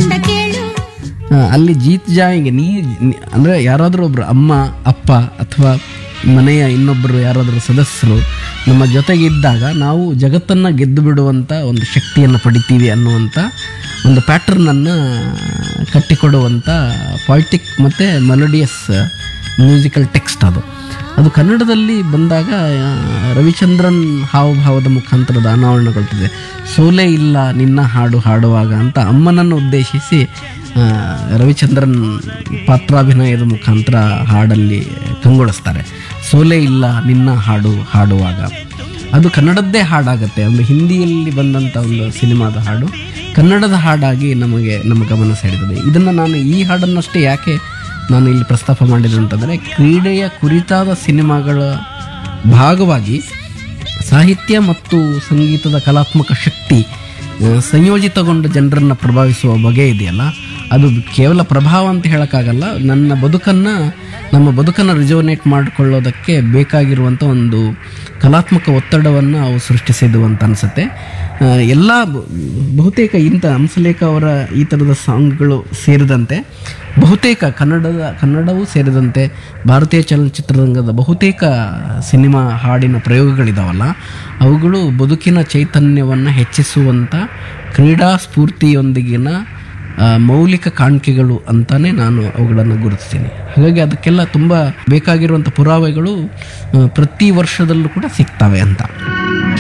ಕಂಡ ಕೇಳು ಆ, ಅಲ್ಲಿ ಜೀತ್ ಜಾಯಿಗೆ ನೀ ನೀ- ಅಂದ್ರೆ ಯಾರಾದರೂ ಒಬ್ರು ಅಮ್ಮ ಅಪ್ಪ ಅಥವಾ ಮನೆಯ ಇನ್ನೊಬ್ಬರು ಯಾರಾದರೂ ಸದಸ್ಯರು ನಮ್ಮ ಜೊತೆಗಿದ್ದಾಗ ನಾವು ಜಗತ್ತನ್ನು ಗೆದ್ದು ಬಿಡುವಂಥ ಒಂದು ಶಕ್ತಿಯನ್ನು ಪಡಿತೀವಿ ಅನ್ನುವಂಥ ಒಂದು ಪ್ಯಾಟರ್ನನ್ನು ಕಟ್ಟಿಕೊಡುವಂಥ ಪಾಯಿಟಿಕ್ ಮತ್ತು ಮೆಲೋಡಿಯಸ್ ಮ್ಯೂಸಿಕಲ್ ಟೆಕ್ಸ್ಟ್ ಅದು ಅದು ಕನ್ನಡದಲ್ಲಿ ಬಂದಾಗ ಆ, ರವಿಚಂದ್ರನ್ ಹಾವಭಾವದ ಮುಖಾಂತರದ ಅನಾವರಣಗೊಳ್ತದೆ ಸೋಲೆ ಇಲ್ಲ ನಿನ್ನ ಹಾಡು ಹಾಡುವಾಗ ಅಂತ ಅಮ್ಮನನ್ನು ಉದ್ದೇಶಿಸಿ ಆ, ರವಿಚಂದ್ರನ್ ಪಾತ್ರಾಭಿನಯದ ಮುಖಾಂತರ ಹಾಡಲ್ಲಿ ಕಂಗೊಳಿಸ್ತಾರೆ ಸೋಲೆ ಇಲ್ಲ ನಿನ್ನ ಹಾಡು ಹಾಡುವಾಗ ಅದು ಕನ್ನಡದ್ದೇ ಹಾಡಾಗತ್ತೆ ಒಂದು ಹಿಂದಿಯಲ್ಲಿ ಬಂದಂಥ ಒಂದು ಸಿನಿಮಾದ ಹಾಡು ಕನ್ನಡದ ಹಾಡಾಗಿ ನಮಗೆ ನಮ್ಮ ಗಮನ ಸೆಳೆದಿದೆ ಇದನ್ನು ನಾನು ಈ ಹಾಡನ್ನಷ್ಟೇ ಯಾಕೆ ನಾನು ಇಲ್ಲಿ ಪ್ರಸ್ತಾಪ ಮಾಡಿದೆ ಅಂತಂದರೆ ಕ್ರೀಡೆಯ ಕುರಿತಾದ ಸಿನಿಮಾಗಳ ಭಾಗವಾಗಿ ಸಾಹಿತ್ಯ ಮತ್ತು ಸಂಗೀತದ ಕಲಾತ್ಮಕ ಶಕ್ತಿ ಆ, ಸಂಯೋಜಿತಗೊಂಡು ಜನರನ್ನು ಪ್ರಭಾವಿಸುವ ಬಗೆ ಇದೆಯಲ್ಲ ಅದು ಕೇವಲ ಪ್ರಭಾವ ಅಂತ ಹೇಳೋಕ್ಕಾಗಲ್ಲ ನನ್ನ ಬದುಕನ್ನು ನಮ್ಮ ಬದುಕನ್ನು ರಿಜೋನೇಟ್ ಮಾಡಿಕೊಳ್ಳೋದಕ್ಕೆ ಬೇಕಾಗಿರುವಂಥ ಒಂದು ಕಲಾತ್ಮಕ ಒತ್ತಡವನ್ನು ಅವು ಸೃಷ್ಟಿಸಿದ್ವು ಅಂತ ಅನಿಸುತ್ತೆ ಎಲ್ಲ ಬ- ಬಹುತೇಕ ಇಂಥ ಹಂಸಲೇಖ ಅವರ ಈ ಥರದ ಸಾಂಗ್ಗಳು ಸೇರಿದಂತೆ ಬಹುತೇಕ ಕನ್ನಡದ ಕನ್ನಡವೂ ಸೇರಿದಂತೆ ಭಾರತೀಯ ಚಲನಚಿತ್ರರಂಗದ ಬಹುತೇಕ ಸಿನಿಮಾ ಹಾಡಿನ ಪ್ರಯೋಗಗಳಿದಾವಲ್ಲ ಅವುಗಳು ಬದುಕಿನ ಚೈತನ್ಯವನ್ನು ಹೆಚ್ಚಿಸುವಂಥ ಕ್ರೀಡಾ ಸ್ಫೂರ್ತಿಯೊಂದಿಗಿನ ಆ, ಮೌಲಿಕ ಕಾಣಿಕೆಗಳು ಅಂತಾನೆ ನಾನು ಅವುಗಳನ್ನು ಗುರುತಿಸ್ತೀನಿ ಹಾಗಾಗಿ ಅದಕ್ಕೆಲ್ಲ ತುಂಬ ಬೇಕಾಗಿರುವಂಥ ಪುರಾವೆಗಳು ಆ, ಪ್ರತಿ ವರ್ಷದಲ್ಲೂ ಕೂಡ ಸಿಗ್ತವೆ ಅಂತ